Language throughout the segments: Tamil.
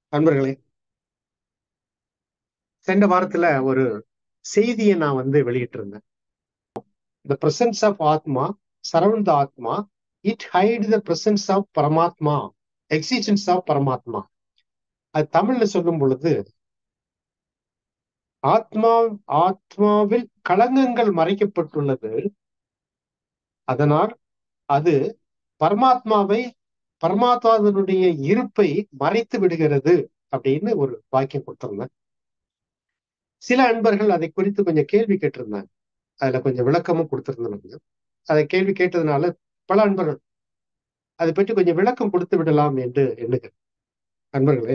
நண்பர்களே சென்ற வாரத்துல ஒரு செய்தியை நான் வந்து வெளியிட்டிருந்தேன் the presence of atma surround the atma it hide the presence of paramatma existence of paramatma அது தமிழ்ல சொல்லும் பொழுது ஆத்மா ஆத்மாவில் களங்கங்கள் மறைக்கப்பட்டுள்ளது அதனால் அது பரமாத்மாவை பரமாத்மாவினுடைய இருப்பை மறைத்து விடுகிறது அப்படின்னு ஒரு வாக்கியம் கொடுத்திருந்தேன் சில அன்பர்கள் அதை குறித்து கொஞ்சம் கேள்வி கேட்டிருந்தாங்க அதுல கொஞ்சம் விளக்கமும் கொடுத்திருந்தாங்க அதை கேள்வி கேட்டதுனால பல அன்பர்கள் அதை பற்றி கொஞ்சம் விளக்கம் கொடுத்து விடலாம் என்று எண்ணுகிறேன் அன்பர்களே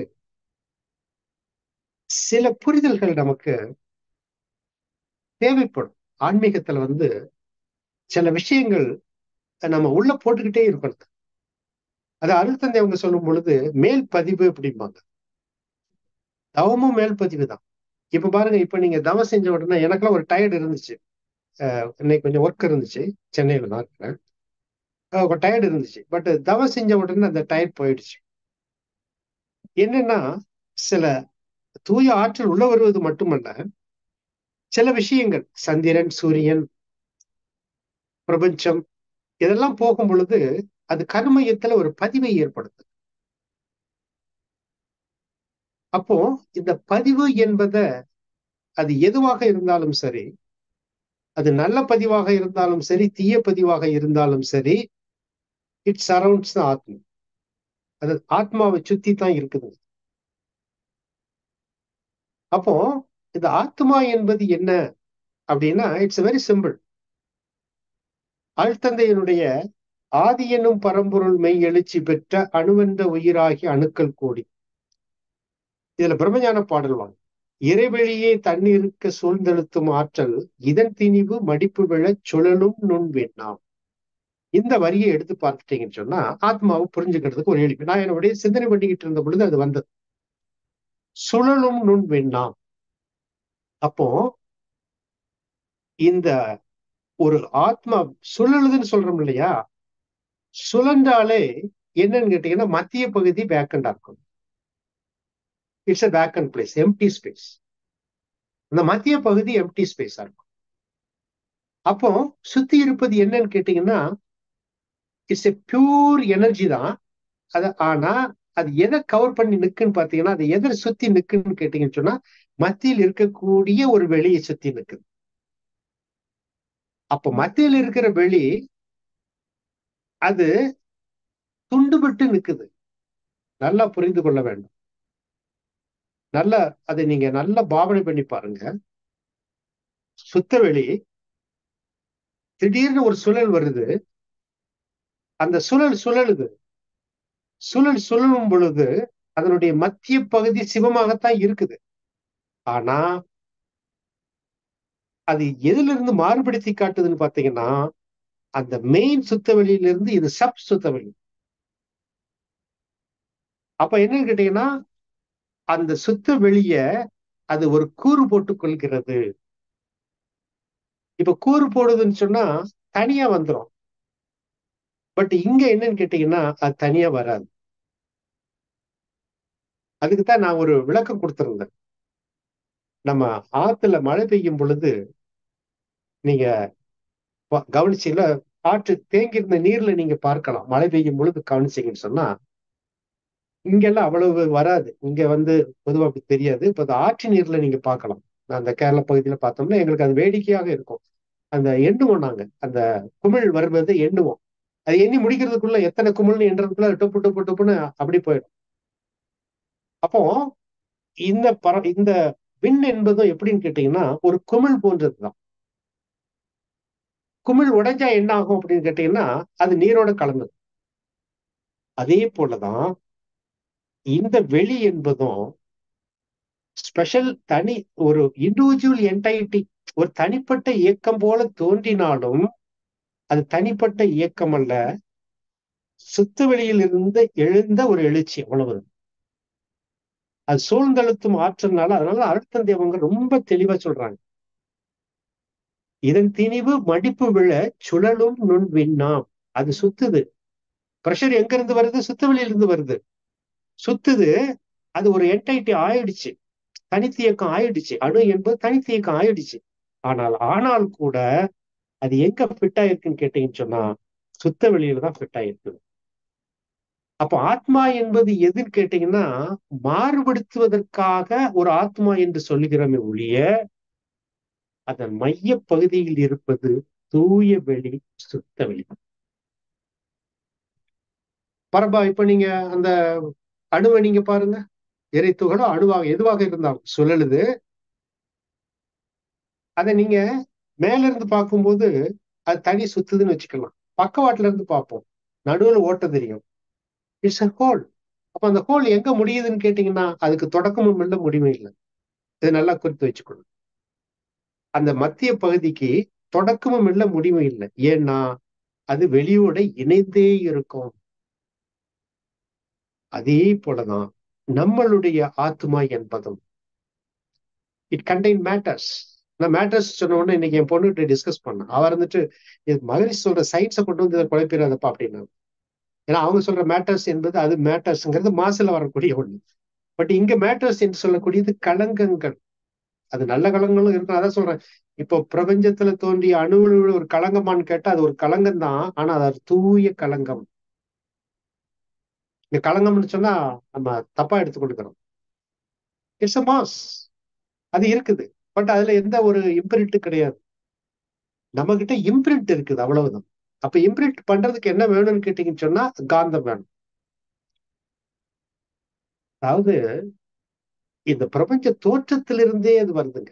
சில புரிதல்கள் நமக்கு தேவைப்படும் ஆன்மீகத்துல வந்து சில விஷயங்கள் நம்ம உள்ள போட்டுக்கிட்டே இருக்கணும் அது அருள்தந்தை அவங்க சொல்லும் பொழுது மேல் பதிவு அப்படிம்பாங்க தவமும் மேல் பதிவு தான் இப்ப பாருங்க இப்ப நீங்க தவம் செஞ்ச உடனே எனக்கெல்லாம் ஒரு டயர்டு இருந்துச்சு இன்னைக்கு கொஞ்சம் ஒர்க் இருந்துச்சு சென்னையில தான் இருக்கிறேன் டயர்டு இருந்துச்சு பட் தவம் செஞ்ச உடனே அந்த டயர்ட் போயிடுச்சு என்னன்னா சில தூய ஆற்றல் உள்ள வருவது மட்டுமல்ல சில விஷயங்கள் சந்திரன் சூரியன் பிரபஞ்சம் இதெல்லாம் போகும் பொழுது அது கருமையத்துல ஒரு பதிவை ஏற்படுத்து அப்போ இந்த பதிவு என்பத அது எதுவாக இருந்தாலும் சரி அது நல்ல பதிவாக இருந்தாலும் சரி தீய பதிவாக இருந்தாலும் சரி இட் சரவுண்ட்ஸ் த ஆத்மா அது ஆத்மாவை சுத்தி தான் இருக்குது அப்போ இந்த ஆத்மா என்பது என்ன அப்படின்னா இட்ஸ் வெரி சிம்பிள் அழ்த்தந்தையனுடைய ஆதி என்னும் பரம்பொருள் மெய் எழுச்சி பெற்ற அணுவென்ற உயிராகி அணுக்கள் கோடி இதுல பிரம்மஞான பாடல் வாங்க இறைவெளியே தண்ணீருக்கு சூழ்ந்தெழுத்தும் ஆற்றல் இதன் திணிவு மடிப்பு விழ சுழலும் நுண் வேண்டாம் இந்த வரியை எடுத்து பார்த்துட்டீங்கன்னு சொன்னா ஆத்மாவை புரிஞ்சுக்கிறதுக்கு ஒரு எளிமை நான் என்னுடைய சிந்தனை பண்ணிக்கிட்டு இருந்த பொழுது அது வந்தது சுழலும் நுண் வேண்டாம் அப்போ இந்த ஒரு ஆத்மா சுழலுதுன்னு சொல்றோம் இல்லையா சுழன்றாலே என்னன்னு கேட்டீங்கன்னா மத்திய பகுதி வேக்கண்டா இருக்கும் it's a vacant place empty space அந்த மத்திய பகுதி எம்டி ஸ்பேஸா இருக்கும் அப்போ சுத்தி இருப்பது என்னன்னு கேட்டீங்கன்னா இட்ஸ் எ பியூர் எனர்ஜி தான் அது ஆனா அது எதை கவர் பண்ணி நிக்குன்னு பாத்தீங்கன்னா அது எதை சுத்தி நிக்குன்னு கேட்டீங்கன்னு சொன்னா மத்தியில் இருக்கக்கூடிய ஒரு வெளியை சுத்தி நிக்குது அப்ப மத்தியில் இருக்கிற வெளி அது துண்டுபட்டு நிக்குது நல்லா புரிந்து கொள்ள வேண்டும் நல்ல அதை நீங்க நல்ல பாவனை பண்ணி பாருங்க சுத்த வெளி திடீர்னு ஒரு சுழல் வருது அந்த சுழல் சுழலுது சுழல் சுழலும் பொழுது அதனுடைய மத்திய பகுதி சிவமாகத்தான் இருக்குது ஆனா அது எதுல இருந்து மாறுபடுத்தி காட்டுதுன்னு பாத்தீங்கன்னா அந்த மெயின் சுத்த வெளியிலிருந்து இது சப் சுத்த வெளி அப்ப என்னன்னு கேட்டீங்கன்னா அந்த சுத்த வெளிய அது ஒரு கூறு போட்டுக் கொள்கிறது இப்ப கூறு போடுதுன்னு சொன்னா தனியா வந்துடும் பட் இங்க என்னன்னு கேட்டீங்கன்னா அது தனியா வராது அதுக்குதான் நான் ஒரு விளக்கம் கொடுத்திருந்தேன் நம்ம ஆத்துல மழை பெய்யும் பொழுது நீங்க கவனிச்சீங்கள ஆற்று தேங்கி இருந்த நீர்ல நீங்க பார்க்கலாம் மழை பெய்யும் பொழுது கவனிச்சீங்கன்னு சொன்னா இங்கெல்லாம் அவ்வளவு வராது இங்க வந்து பொதுவாக அப்படி தெரியாது இப்ப அந்த ஆற்று நீர்ல நீங்க பார்க்கலாம் அந்த கேரள பகுதியில பார்த்தோம்னா எங்களுக்கு அது வேடிக்கையாக இருக்கும் அந்த எண்ணுவோம் நாங்க அந்த குமிழ் வருவதை எண்ணுவோம் அது எண்ணி முடிக்கிறதுக்குள்ள எத்தனை குமிழ்னு எண்றதுக்குள்ள டொப்பு டொப்பு டொப்புன்னு அப்படி போயிடும் அப்போ இந்த பர இந்த விண் என்பதும் எப்படின்னு கேட்டீங்கன்னா ஒரு குமிழ் போன்றதுதான் குமிழ் உடைஞ்சா என்ன ஆகும் அப்படின்னு கேட்டீங்கன்னா அது நீரோட கலந்தது அதே போலதான் இந்த வெளி என்பதும் ஸ்பெஷல் தனி ஒரு இண்டிவிஜுவல் என்டைட்டி ஒரு தனிப்பட்ட இயக்கம் போல தோன்றினாலும் அது தனிப்பட்ட இயக்கம் அல்ல சுத்து வெளியில் இருந்து எழுந்த ஒரு எழுச்சி அவ்வளவு அது சூழ்ந்தழுத்தும் ஆற்றல்னால அதனால அழுத்தந்தை அவங்க ரொம்ப தெளிவா சொல்றாங்க இதன் திணிவு மடிப்பு விழ சுழலும் நுண் விண்ணாம் அது சுத்துது பிரஷர் எங்க இருந்து வருது சுத்த வெளியில இருந்து வருது சுத்துது அது ஒரு என்டைட்டி ஆயிடுச்சு தனித்து இயக்கம் ஆயிடுச்சு அணு என்பது தனித்து இயக்கம் ஆயிடுச்சு ஆனால் ஆனால் கூட அது எங்க ஃபிட் ஆயிருக்குன்னு கேட்டீங்கன்னு சொன்னா சுத்த வெளியில தான் ஃபிட் ஆயிருக்கு அப்போ ஆத்மா என்பது எதுன்னு கேட்டீங்கன்னா மாறுபடுத்துவதற்காக ஒரு ஆத்மா என்று சொல்லுகிறோமே ஒழிய அதன் மைய பகுதியில் இருப்பது தூய வெளி சுத்த வெளி பரபா இப்ப நீங்க அந்த அணுவை நீங்க பாருங்க எரித்துகளோ அணுவாக எதுவாக இருந்தாலும் சுழலுது அதை நீங்க மேல இருந்து பார்க்கும்போது அது தனி சுத்துதுன்னு வச்சுக்கலாம் பக்கவாட்டுல இருந்து பார்ப்போம் நடுவுல ஓட்ட தெரியும் இட்ஸ் அ ஹோல் அப்ப அந்த ஹோல் எங்க முடியுதுன்னு கேட்டீங்கன்னா அதுக்கு தொடக்கமும் இல்லை முடிவும் இல்லை இது நல்லா குறித்து வச்சுக்கணும் அந்த மத்திய பகுதிக்கு தொடக்கமும் இல்லை முடிவும் இல்லை ஏன்னா அது வெளியோட இணைந்தே இருக்கும் அதே போலதான் நம்மளுடைய ஆத்மா என்பதும் இட் கண்டெயின் மேட்டர்ஸ் நான் மேட்டர்ஸ் சொன்ன உடனே இன்னைக்கு என் பொண்ணுகிட்ட டிஸ்கஸ் பண்ணேன் அவர் வந்துட்டு இது மகரிஷ் சொல்ற சயின்ஸை கொண்டு வந்து இதை குழப்பிடாதப்பா அப்படின்னா ஏன்னா அவங்க சொல்ற மேட்டர்ஸ் என்பது அது மேட்டர்ஸ்ங்கிறது மாசுல வரக்கூடிய ஒண்ணு பட் இங்க மேட்டர்ஸ் என்று சொல்லக்கூடியது களங்கங்கள் அது நல்ல களங்களும் இருக்கும் அதான் சொல்றேன் இப்போ பிரபஞ்சத்துல தோன்றிய அணுவில் ஒரு களங்கமான்னு கேட்டா அது ஒரு களங்கம் தான் ஆனா அது தூய களங்கம் இந்த களங்கம்னு சொன்னா நம்ம தப்பா எடுத்து கொடுக்கிறோம் இட்ஸ் அ மாஸ் அது இருக்குது பட் அதுல எந்த ஒரு இம்பிரிண்ட் கிடையாது நம்ம கிட்ட இம்பிரிண்ட் இருக்குது அவ்வளவுதான் அப்ப இம்பிரிண்ட் பண்றதுக்கு என்ன வேணும்னு கேட்டீங்கன்னு சொன்னா காந்தம் வேணும் அதாவது இந்த பிரபஞ்ச தோற்றத்திலிருந்தே அது வருதுங்க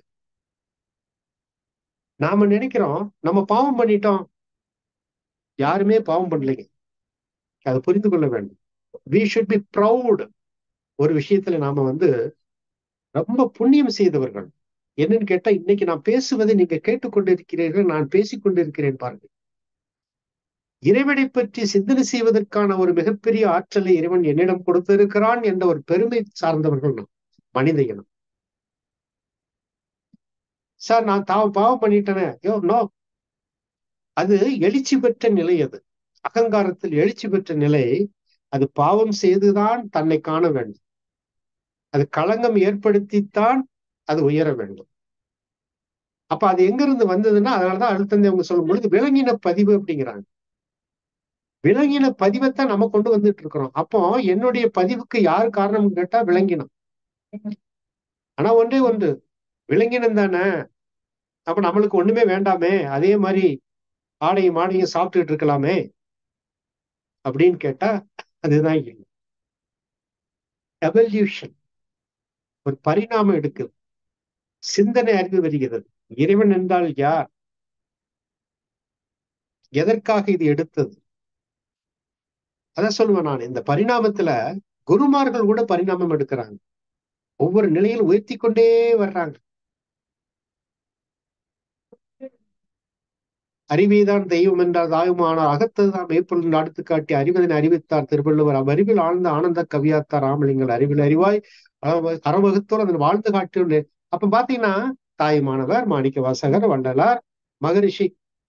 நாம நினைக்கிறோம் நம்ம பாவம் பண்ணிட்டோம் யாருமே பாவம் பண்ணலைங்க அதை புரிந்து கொள்ள வேண்டும் வி ஷுட் பி ப்ரௌட் ஒரு விஷயத்துல நாம வந்து ரொம்ப புண்ணியம் செய்தவர்கள் என்னன்னு கேட்டா இன்னைக்கு நான் பேசுவதை நீங்க கேட்டுக்கொண்டிருக்கிறீர்கள் நான் பேசிக் கொண்டிருக்கிறேன் பாருங்க இறைவனை பற்றி சிந்தனை செய்வதற்கான ஒரு மிகப்பெரிய ஆற்றலை இறைவன் என்னிடம் கொடுத்திருக்கிறான் என்ற ஒரு பெருமை சார்ந்தவர்கள் நான் மனித இனம் சார் நான் தாவ பாவம் பண்ணிட்டேனே யோ நோ அது எழுச்சி பெற்ற நிலை அது அகங்காரத்தில் எழுச்சி பெற்ற நிலை அது பாவம் செய்துதான் தன்னை காண வேண்டும் அது களங்கம் ஏற்படுத்தித்தான் அது உயர வேண்டும் அப்ப அது எங்க இருந்து வந்ததுன்னா அதனாலதான் அழுத்தந்தை அவங்க சொல்லும் பொழுது விலங்கின பதிவு அப்படிங்கிறாங்க விலங்கின பதிவைத்தான் நம்ம கொண்டு வந்துட்டு இருக்கிறோம் அப்போ என்னுடைய பதிவுக்கு யாரு காரணம் கேட்டா விலங்கினம் ஆனா ஒன்றே ஒன்று விலங்கினம் தானே அப்ப நம்மளுக்கு ஒண்ணுமே வேண்டாமே அதே மாதிரி ஆடையும் ஆடையும் சாப்பிட்டுட்டு இருக்கலாமே அப்படின்னு கேட்டா அதுதான் இல்லை எவல்யூஷன் ஒரு பரிணாமம் எடுக்குது சிந்தனை அறிவு வருகிறது இறைவன் என்றால் யார் எதற்காக இது எடுத்தது அதான் சொல்லுவேன் நான் இந்த பரிணாமத்துல குருமார்கள் கூட பரிணாமம் எடுக்கிறாங்க ஒவ்வொரு நிலையில் உயர்த்தி கொண்டே வர்றாங்க அறிவேதான் தெய்வம் என்றால் தாயுமான அகத்ததுதான் மேற்பொருள் அடுத்து காட்டி அறிவதனை அறிவித்தார் திருவள்ளுவர் அவ்வறிவில் ஆழ்ந்த ஆனந்த கவியாத்தார் ராமலிங்கல் அறிவில் அறிவாய் அறவகுத்தோர் அதன் வாழ்ந்து காட்டி அப்ப பாத்தீங்கன்னா தாயுமானவர் மாணிக்க வாசகர் வண்டலார் மகரிஷி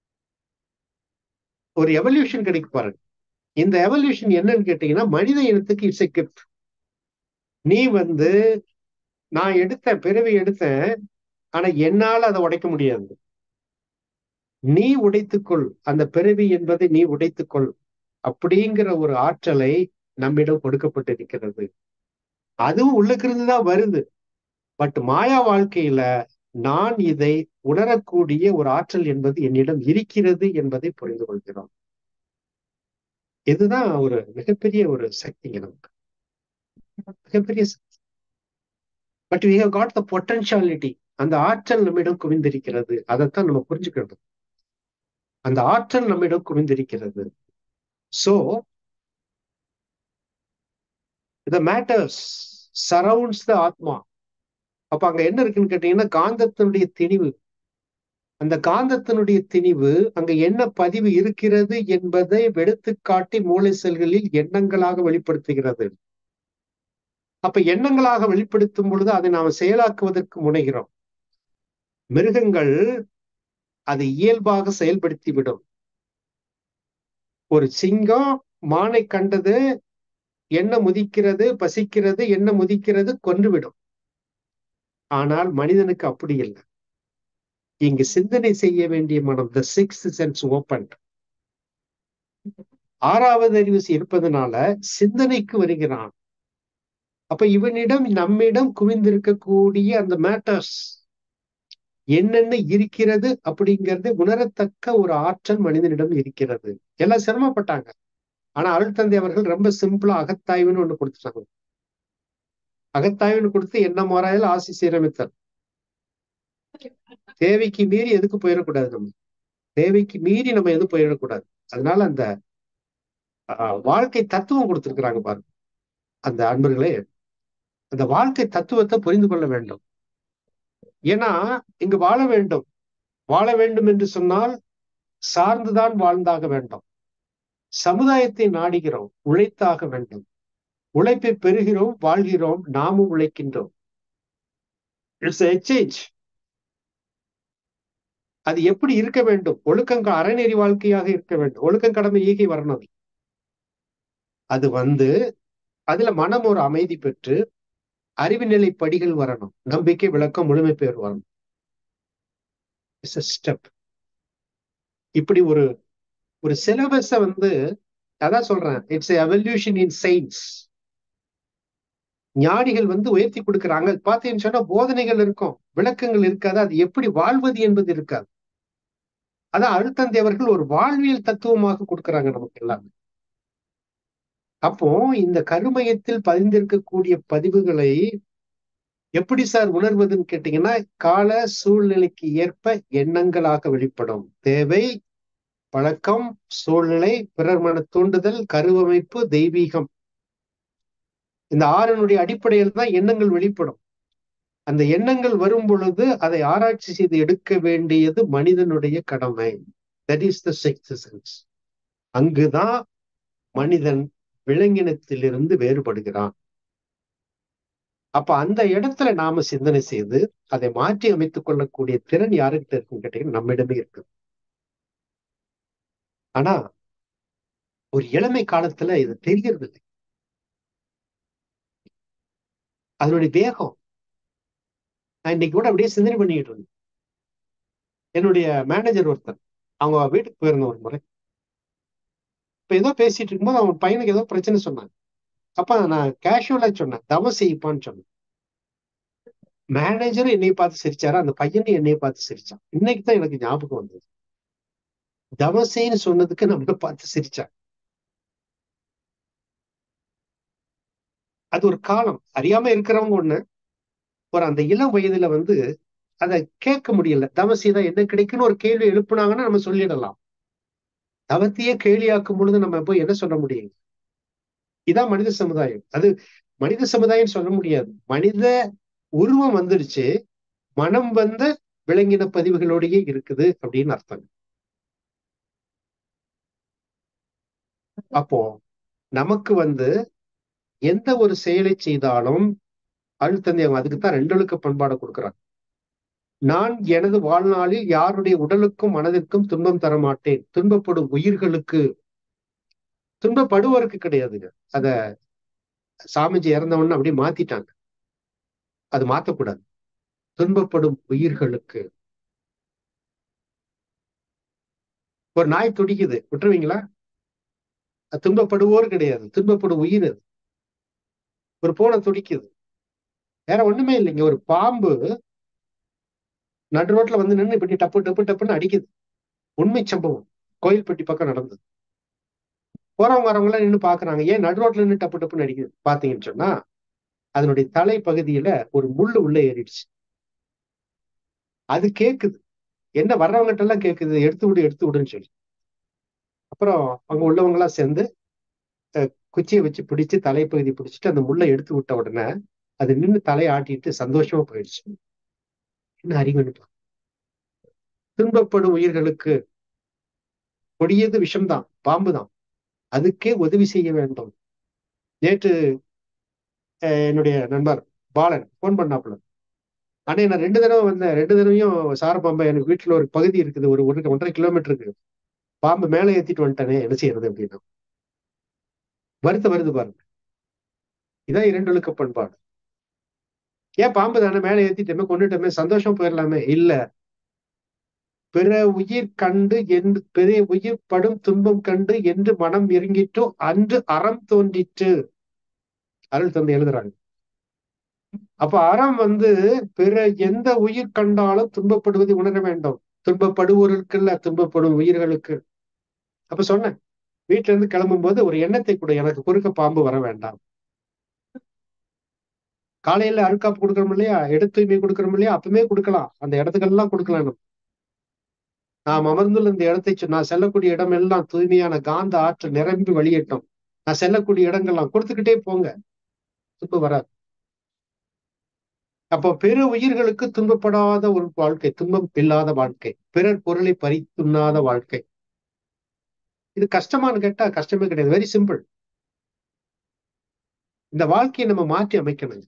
ஒரு எவல்யூஷன் கிடைக்கு பாருங்க இந்த எவல்யூஷன் என்னன்னு கேட்டீங்கன்னா மனித இனத்துக்கு இட்ஸ் எ கிஃப்ட் நீ வந்து நான் எடுத்தேன் பிறவி எடுத்தேன் ஆனா என்னால அதை உடைக்க முடியாது நீ உடைத்துக்கொள் அந்த பிறவி என்பதை நீ உடைத்துக்கொள் அப்படிங்கிற ஒரு ஆற்றலை நம்மிடம் கொடுக்கப்பட்டிருக்கிறது அதுவும் உள்ளுக்கிருந்து தான் வருது பட் மாயா வாழ்க்கையில நான் இதை உணரக்கூடிய ஒரு ஆற்றல் என்பது என்னிடம் இருக்கிறது என்பதை புரிந்து கொள்கிறோம் இதுதான் ஒரு மிகப்பெரிய ஒரு சக்திங்க நமக்கு மிகப்பெரிய சக்தி but we have got the potentiality அந்த ஆற்றல் நம்மிடம் குவிந்திருக்கிறது அதைத்தான் நம்ம புரிஞ்சுக்கணும் அந்த ஆற்றல் நம்மிடம் குவிந்திருக்கிறது so the matters surrounds the atma அப்ப அங்க என்ன இருக்குன்னு கேட்டீங்கன்னா காந்தத்தினுடைய திணிவு அந்த காந்தத்தினுடைய திணிவு அங்க என்ன பதிவு இருக்கிறது என்பதை வெடுத்துக்காட்டி மூளை செல்களில் எண்ணங்களாக வெளிப்படுத்துகிறது அப்ப எண்ணங்களாக வெளிப்படுத்தும் பொழுது அதை நாம் செயலாக்குவதற்கு முனைகிறோம் மிருகங்கள் அதை இயல்பாக செயல்படுத்தி விடும் ஒரு சிங்கம் மானை கண்டது என்ன முதிக்கிறது பசிக்கிறது என்ன முதிக்கிறது கொன்றுவிடும் ஆனால் மனிதனுக்கு அப்படி இல்லை இங்கு சிந்தனை செய்ய வேண்டிய மனம் த சிக்ஸ் சென்ஸ் ஓப்பன் ஆறாவது அறிவு இருப்பதனால சிந்தனைக்கு வருகிறான் அப்ப இவனிடம் நம்மிடம் குவிந்திருக்கக்கூடிய அந்த மேட்டர்ஸ் என்னென்ன இருக்கிறது அப்படிங்கிறது உணரத்தக்க ஒரு ஆற்றல் மனிதனிடம் இருக்கிறது எல்லாம் சிரமப்பட்டாங்க ஆனா அருள் தந்தை அவர்கள் ரொம்ப சிம்பிளா அகத்தாய்வுன்னு ஒண்ணு கொடுத்துட்டாங்க அகத்தாய்வுன்னு கொடுத்து என்ன முறையில் ஆசி சீரமைத்தல் தேவைக்கு மீறி எதுக்கு போயிடக்கூடாது நம்ம தேவைக்கு மீறி நம்ம எது போயிடக்கூடாது அதனால அந்த வாழ்க்கை தத்துவம் கொடுத்திருக்கிறாங்க பாருங்க அந்த அன்பர்களே அந்த வாழ்க்கை தத்துவத்தை புரிந்து கொள்ள வேண்டும் ஏன்னா இங்கு வாழ வேண்டும் வாழ வேண்டும் என்று சொன்னால் சார்ந்துதான் வாழ்ந்தாக வேண்டும் சமுதாயத்தை நாடுகிறோம் உழைத்தாக வேண்டும் உழைப்பை பெறுகிறோம் வாழ்கிறோம் நாமும் உழைக்கின்றோம் இட்ஸ் எக்ஸ்சேஞ்ச் அது எப்படி இருக்க வேண்டும் ஒழுக்கங்க அறநெறி வாழ்க்கையாக இருக்க வேண்டும் ஒழுக்கம் கடமை ஈகை வரணும் அது வந்து அதுல மனம் ஒரு அமைதி பெற்று அறிவு நிலை படிகள் வரணும் நம்பிக்கை விளக்கம் முழுமை பேர் வரணும் ஸ்டெப் இப்படி ஒரு ஒரு சிலபஸ வந்து அதான் சொல்றேன் இட்ஸ் எவல்யூஷன் இன் சயின்ஸ் ஞானிகள் வந்து உயர்த்தி கொடுக்குறாங்க பார்த்தீங்கன்னு சொன்னா போதனைகள் இருக்கும் விளக்கங்கள் இருக்காது அது எப்படி வாழ்வது என்பது இருக்காது அதான் அழுத்தந்தை அவர்கள் ஒரு வாழ்வியல் தத்துவமாக கொடுக்குறாங்க நமக்கு எல்லாமே அப்போ இந்த கருமையத்தில் பதிந்திருக்கக்கூடிய பதிவுகளை எப்படி சார் உணர்வதுன்னு கேட்டீங்கன்னா கால சூழ்நிலைக்கு ஏற்ப எண்ணங்களாக வெளிப்படும் தேவை பழக்கம் சூழ்நிலை பிறர் மன தூண்டுதல் கருவமைப்பு தெய்வீகம் இந்த ஆறனுடைய அடிப்படையில் தான் எண்ணங்கள் வெளிப்படும் அந்த எண்ணங்கள் வரும் பொழுது அதை ஆராய்ச்சி செய்து எடுக்க வேண்டியது மனிதனுடைய கடமை that is the sixth sense அங்குதான் மனிதன் விலங்கினத்திலிருந்து வேறுபடுகிறான் அப்ப அந்த இடத்துல நாம சிந்தனை செய்து அதை மாற்றி அமைத்துக் கொள்ளக்கூடிய திறன் யாருக்கிட்ட இருக்குன்னு கேட்டீங்கன்னா நம்மிடமே இருக்கு ஆனா ஒரு இளமை காலத்துல இது தெரியறது இல்லை அதனுடைய வேகம் நான் இன்னைக்கு கூட அப்படியே சிந்தனை பண்ணிக்கிட்டு இருந்தேன் என்னுடைய மேனேஜர் ஒருத்தர் அவங்க வீட்டுக்கு போயிருந்த ஒரு முறை இப்ப ஏதோ பேசிட்டு இருக்கும்போது அவன் பையனுக்கு ஏதோ பிரச்சனை சொன்னாங்க அப்ப நான் கேஷுவலா சொன்னேன் தவம் செய்ப்பான்னு சொன்னேன் மேனேஜரும் என்னைய பார்த்து சிரிச்சாரு அந்த பையனும் என்னைய பார்த்து சிரிச்சான் இன்னைக்கு தான் எனக்கு ஞாபகம் வந்தது தவசைன்னு சொன்னதுக்கு நம்மள பார்த்து சிரிச்சான் அது ஒரு காலம் அறியாம இருக்கிறவங்க ஒண்ணு ஒரு அந்த இளம் வயதுல வந்து அதை கேட்க முடியல தவசி தான் என்ன கிடைக்குன்னு ஒரு கேள்வி எழுப்புனாங்கன்னா நம்ம சொல்லிடலாம் தவத்தையே கேலியாக்கும் பொழுது நம்ம போய் என்ன சொல்ல முடியும் இதான் மனித சமுதாயம் அது மனித சமுதாயம் சொல்ல முடியாது மனித உருவம் வந்துருச்சு மனம் வந்த விலங்கின பதிவுகளோடயே இருக்குது அப்படின்னு அர்த்தம் அப்போ நமக்கு வந்து எந்த ஒரு செயலை செய்தாலும் அழுத்தந்தை அவங்க அதுக்கு தான் ரெண்டொழுக்க பண்பாடை கொடுக்குறாங்க நான் எனது வாழ்நாளில் யாருடைய உடலுக்கும் மனதிற்கும் துன்பம் தர மாட்டேன் துன்பப்படும் உயிர்களுக்கு துன்பப்படுவோருக்கு கிடையாதுங்க அத சாமிஜி இறந்தவொன்னு அப்படியே மாத்திட்டாங்க அது மாத்தக்கூடாது துன்பப்படும் உயிர்களுக்கு ஒரு நாய் துடிக்குது விட்டுருவீங்களா துன்பப்படுவோர் கிடையாது துன்பப்படும் உயிர் அது ஒரு பூனை துடிக்குது வேற ஒண்ணுமே இல்லைங்க ஒரு பாம்பு நடு ரோட்ல வந்து நின்று இப்படி டப்பு டப்பு டப்புன்னு அடிக்குது உண்மை சம்பவம் கோயில்பட்டி பக்கம் நடந்தது போறவங்க வரவங்க எல்லாம் நின்று பாக்குறாங்க ஏன் நடு ரோட்ல நின்று டப்பு டப்புன்னு அடிக்குது பாத்தீங்கன்னு சொன்னா அதனுடைய தலை பகுதியில ஒரு முள்ளு உள்ள ஏறிடுச்சு அது கேக்குது என்ன வர்றவங்ககிட்ட எல்லாம் கேக்குது எடுத்து விடு எடுத்து விடுன்னு சொல்லி அப்புறம் அங்க உள்ளவங்க எல்லாம் சேர்ந்து குச்சியை வச்சு பிடிச்சு தலைப்பகுதி பிடிச்சிட்டு அந்த முள்ளை எடுத்து விட்ட உடனே அது நின்று தலையை ஆட்டிட்டு சந்தோஷமா போயிடுச்சு என்ன அறிவுன்னு துன்பப்படும் உயிர்களுக்கு கொடியது விஷம்தான் பாம்பு தான் அதுக்கே உதவி செய்ய வேண்டும் நேற்று என்னுடைய நண்பர் பாலன் போன் பண்ணாப்புல அண்ணே நான் ரெண்டு தடவை வந்தேன் ரெண்டு தடவையும் சார பாம்பை எனக்கு வீட்டுல ஒரு பகுதி இருக்குது ஒரு ஒரு ஒன்றரை கிலோமீட்டருக்கு பாம்பு மேலே ஏத்திட்டு வந்துட்டானே என்ன செய்யறது அப்படின்னா வருத்த வருது பாருங்க இதான் இரண்டொழுக்க பண்பாடு ஏன் பாம்பு தானே மேலே ஏத்திட்டோமே கொண்டுட்டோமே சந்தோஷம் போயிடலாமே இல்ல பிற உயிர் கண்டு என்று பிற உயிர் படும் துன்பம் கண்டு என்று மனம் இறங்கிட்டோ அன்று அறம் தோன்றிற்று அருள் தந்தை எழுதுறாங்க அப்ப அறம் வந்து பிற எந்த உயிர் கண்டாலும் துன்பப்படுவதை உணர வேண்டும் துன்பப்படுவோர்களுக்கு இல்ல துன்பப்படும் உயிர்களுக்கு அப்ப சொன்னேன் வீட்டுல இருந்து கிளம்பும் போது ஒரு எண்ணத்தை கூட எனக்கு குறுக்க பாம்பு வர வேண்டாம் காலையில அருக்காப்பு கொடுக்கறோம் இல்லையா இட தூய்மை கொடுக்கறோம் இல்லையா அப்பவுமே கொடுக்கலாம் அந்த இடத்துக்கெல்லாம் கொடுக்கலாம் நம்ம நாம் அமர்ந்துள்ள இந்த இடத்தை சொ- நான் செல்லக்கூடிய இடம் எல்லாம் தூய்மையான காந்த ஆற்று நிரம்பி வெளியேட்டும் நான் செல்லக்கூடிய இடங்கள்லாம் கொடுத்துக்கிட்டே போங்க துன்பம் வராது அப்போ பிற உயிர்களுக்கு துன்பப்படாத ஒரு வாழ்க்கை துன்பம் இல்லாத வாழ்க்கை பிறர் பொருளை பறித்துண்ணாத வாழ்க்கை இது கஷ்டமான்னு கேட்டா கஷ்டமே கிடையாது வெரி சிம்பிள் இந்த வாழ்க்கையை நம்ம மாற்றி அமைக்கணும்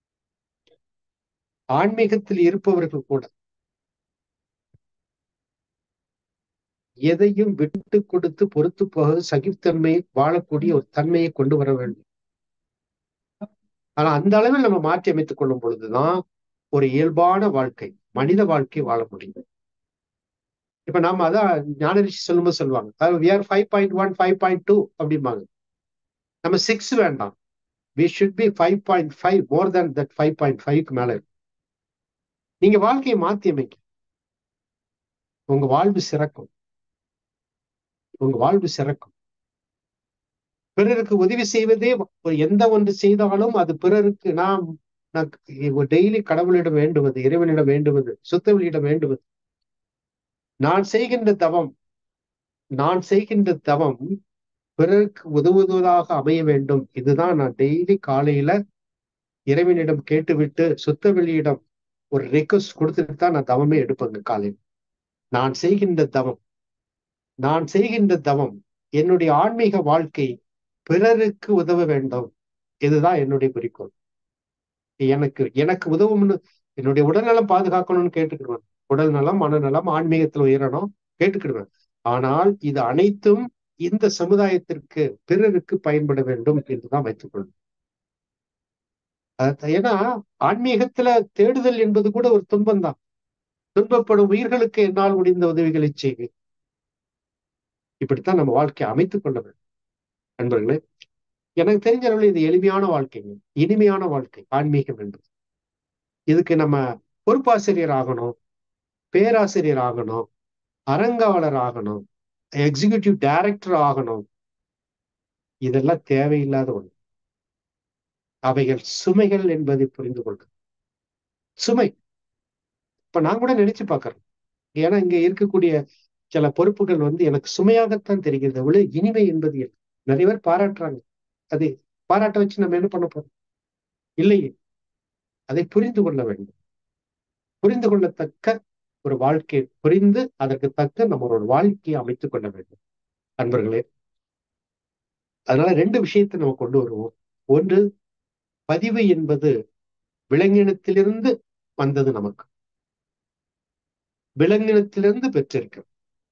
ஆன்மீகத்தில் இருப்பவர்கள் கூட எதையும் விட்டு கொடுத்து பொறுத்து போக சகித்தன்மை வாழக்கூடிய ஒரு தன்மையை கொண்டு வர வேண்டும் ஆனா அந்த அளவில் நம்ம மாற்றி அமைத்துக் கொள்ளும் பொழுதுதான் ஒரு இயல்பான வாழ்க்கை மனித வாழ்க்கை வாழ முடியும் இப்ப நாம அதான் ஞானரிஷி சொல்லும்போது சொல்லுவாங்க அதாவது we are five point one five point two அப்படிம்பாங்க நம்ம சிக்ஸ் வேண்டாம் we should be five point five more than that five point ஃபைவ்க்கு மேல இருக்கு நீங்க வாழ்க்கையை மாத்தி அமைக்க உங்க வாழ்வு சிறக்கும் உங்க வாழ்வு சிறக்கும் பிறருக்கு உதவி செய்வதே ஒரு எந்த ஒன்று செய்தாலும் அது பிறருக்கு நாம் டெய்லி கடவுளிடம் வேண்டுவது இறைவனிடம் வேண்டுவது சுத்தவெளியிடம் வேண்டுவது நான் செய்கின்ற தவம் நான் செய்கின்ற தவம் பிறருக்கு உதவுவதாக அமைய வேண்டும் இதுதான் நான் டெய்லி காலையில இறைவனிடம் கேட்டுவிட்டு சுத்த வெளியிடம் ஒரு ரெக்வஸ்ட் கொடுத்துட்டு தான் நான் தவமே எடுப்பேங்க காலையில் நான் செய்கின்ற தவம் நான் செய்கின்ற தவம் என்னுடைய ஆன்மீக வாழ்க்கை பிறருக்கு உதவ வேண்டும் இதுதான் என்னுடைய குறிக்கோள் எனக்கு எனக்கு உதவும்னு என்னுடைய உடல்நலம் பாதுகாக்கணும்னு கேட்டுக்கிடுவேன் உடல் நலம் மனநலம் ஆன்மீகத்துல உயரணும் கேட்டுக்கிடுவேன் ஆனால் இது அனைத்தும் இந்த சமுதாயத்திற்கு பிறருக்கு பயன்பட வேண்டும் என்றுதான் வைத்துக் கொள்ளும் ஏன்னா ஆன்மீகத்துல தேடுதல் என்பது கூட ஒரு துன்பம் தான் துன்பப்படும் உயிர்களுக்கு என்னால் முடிந்த உதவிகளை செய்வேன் இப்படித்தான் நம்ம வாழ்க்கையை அமைத்துக் கொள்ள வேண்டும் நண்பர்களே எனக்கு தெரிஞ்ச அளவில் இது எளிமையான வாழ்க்கைங்க இனிமையான வாழ்க்கை ஆன்மீகம் என்பது இதுக்கு நம்ம பொறுப்பாசிரியர் ஆகணும் பேராசிரியர் ஆகணும் அறங்காவலர் ஆகணும் எக்ஸிகியூட்டிவ் டைரக்டர் ஆகணும் இதெல்லாம் தேவையில்லாத ஒண்ணு அவைகள் சுமைகள் என்பதை புரிந்து கொள்க சுமை இப்ப நான் கூட நினைச்சு பாக்குறேன் ஏன்னா இங்க இருக்கக்கூடிய சில பொறுப்புகள் வந்து எனக்கு சுமையாகத்தான் தெரிகிறது அவ்வளவு இனிமை என்பது இல்லை நிறைய பேர் பாராட்டுறாங்க அது பாராட்ட வச்சு நம்ம என்ன பண்ண போறோம் இல்லையே அதை புரிந்து கொள்ள வேண்டும் புரிந்து கொள்ளத்தக்க ஒரு வாழ்க்கையை புரிந்து அதற்கு தக்க நம்ம ஒரு வாழ்க்கையை அமைத்துக் கொள்ள வேண்டும் அன்பர்களே அதனால ரெண்டு விஷயத்தை நம்ம கொண்டு வருவோம் ஒன்று பதிவு என்பது விலங்கினத்திலிருந்து வந்தது நமக்கு விலங்கினத்திலிருந்து பெற்றிருக்கிறது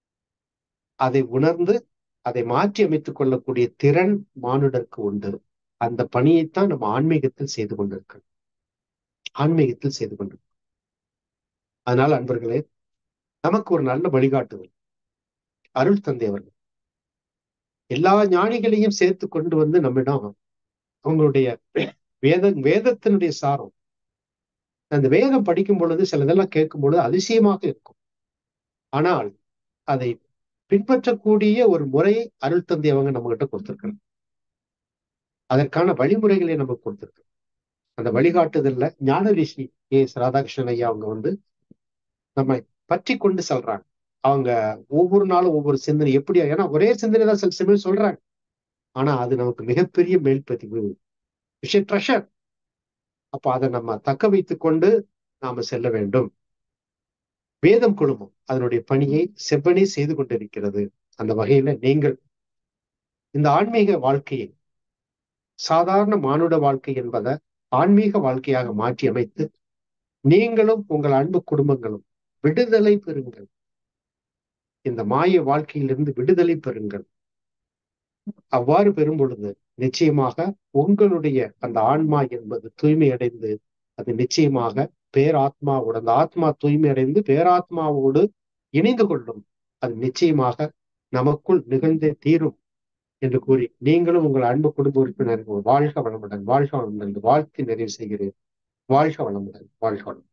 அதை உணர்ந்து அதை மாற்றி அமைத்துக் கொள்ளக்கூடிய திறன் மானுடருக்கு உண்டு அந்த பணியைத்தான் நம்ம ஆன்மீகத்தில் செய்து கொண்டிருக்கிறோம் ஆன்மீகத்தில் செய்து கொண்டிருக்கோம் அதனால அன்பர்களே நமக்கு ஒரு நல்ல வழிகாட்டுதல் அருள் தந்தை அவர்கள் எல்லா ஞானிகளையும் சேர்த்து கொண்டு வந்து நம்மிடம் அவங்களுடைய வேத வேதத்தினுடைய சாரம் அந்த வேதம் படிக்கும் பொழுது சிலதெல்லாம் கேட்கும் பொழுது அதிசயமாக இருக்கும் ஆனால் அதை பின்பற்றக்கூடிய ஒரு முறையை அருள் தந்தை அவங்க நம்ம கிட்ட கொடுத்திருக்கிறாங்க அதற்கான வழிமுறைகளை நமக்கு கொடுத்திருக்காங்க அந்த வழிகாட்டுதல்ல ஞான ரிஷி ஏ எஸ் ராதாகிருஷ்ணன் ஐயா அவங்க வந்து நம்ம பற்றி கொண்டு சொல்றாங்க அவங்க ஒவ்வொரு நாளும் ஒவ்வொரு சிந்தனை எப்படி ஏன்னா ஒரே சிந்தனை தான் சில சமயம் சொல்றாங்க ஆனா அது நமக்கு மிகப்பெரிய மேல்பதிவு விஷய ட்ரெஷர் அப்ப அதை நம்ம தக்க வைத்துக் கொண்டு நாம செல்ல வேண்டும் வேதம் குழுமம் அதனுடைய பணியை செவ்வனே செய்து கொண்டிருக்கிறது அந்த வகையில நீங்கள் இந்த ஆன்மீக வாழ்க்கையை சாதாரண மானுட வாழ்க்கை என்பதை ஆன்மீக வாழ்க்கையாக மாற்றி அமைத்து நீங்களும் உங்கள் அன்பு குடும்பங்களும் விடுதலை பெறுங்கள் இந்த மாய வாழ்க்கையிலிருந்து விடுதலை பெறுங்கள் அவ்வாறு பெறும் பொழுது நிச்சயமாக உங்களுடைய அந்த ஆன்மா என்பது தூய்மை அடைந்து அது நிச்சயமாக பேராத்மாவோடு அந்த ஆத்மா தூய்மை அடைந்து பேராத்மாவோடு இணைந்து கொள்ளும் அது நிச்சயமாக நமக்குள் நிகழ்ந்தே தீரும் என்று கூறி நீங்களும் உங்கள் அன்பு குடும்ப உறுப்பினர்கள் வாழ்க வளமுடன் வாழ்க வளமுடன் என்று வாழ்த்து நிறைவு செய்கிறேன் வாழ்க வளமுடன் வாழ்க வளமுடன்